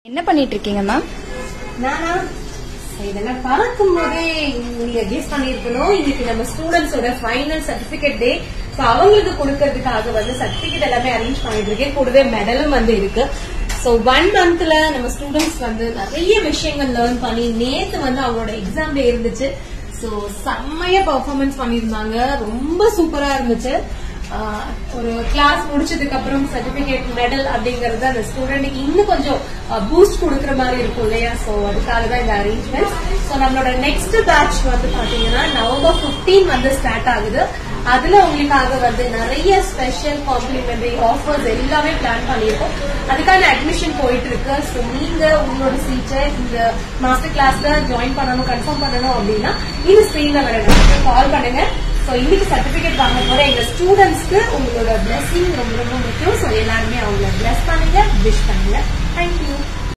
என்ன பண்ணிட்டு இருக்கீங்க மேம் நானா இதெல்லாம் பார்க்கும் போதே நீங்க கெஸ் பண்ணிருக்கணும் இன்னைக்கு நம்ம ஸ்டூடெண்ட்ஸோட ஃபைனல் சர்டிபிகேட் டே ஸோ அவங்களுக்கு கொடுக்கறதுக்காக வந்து சர்டிபிகேட் எல்லாமே அரேஞ்ச் பண்ணிட்டு இருக்கேன் கூடவே மெடலும் வந்து இருக்கு ஸோ ஒன் மந்த்ல நம்ம ஸ்டூடெண்ட்ஸ் வந்து நிறைய விஷயங்கள் லேர்ன் பண்ணி நேத்து வந்து அவங்களோட எக்ஸாம் டே இருந்துச்சு ஸோ செம்மையா பர்ஃபார்மன்ஸ் பண்ணியிருந்தாங்க ரொம்ப சூப்பரா இருந்துச்சு ஆஹ் ஒரு கிளாஸ் முடிச்சதுக்கு அப்புறம் சர்டிபிகேட் மெடல் அப்படிங்கறது அந்த ஸ்டூடெண்ட்டுக்கு இன்னும் கொஞ்சம் பூஸ்ட் கொடுக்குற மாதிரி இருக்கும் இல்லையா சோ அதுக்காக தான் இந்த அரேஞ்ச்மெண்ட் சோ நம்மளோட நெக்ஸ்ட் பேட்ச் வந்து பாத்தீங்கன்னா நவம்பர் 15 வந்து ஸ்டார்ட் ஆகுது அதுல உங்களுக்காக வந்து நிறைய ஸ்பெஷல் காம்ப்ளிமெண்டரி ஆஃபர்ஸ் எல்லாமே பிளான் பண்ணியிருக்கோம் அதுக்கான அட்மிஷன் போயிட்டு இருக்கு ஸோ நீங்க உங்களோட சீட்டை இந்த மாஸ்டர் கிளாஸ்ல ஜாயின் பண்ணணும் கன்ஃபார்ம் பண்ணணும் அப்படின்னா இந்த ஸ்கிரீன்ல வர நம்பருக்கு கால் பண்ணுங்க ஸோ இன்னைக்கு சர்டிபிகேட் வாங்க போற எங்க ஸ்டூடெண்ட்ஸ்க்கு உங்களோட பிளெஸிங் ரொம்ப ரொம்ப முக்கியம் ஸோ எல்லாருமே அவங்கள பிளஸ் பண்ணுங்க விஷ் பண்ணுங்க தேங்க்யூ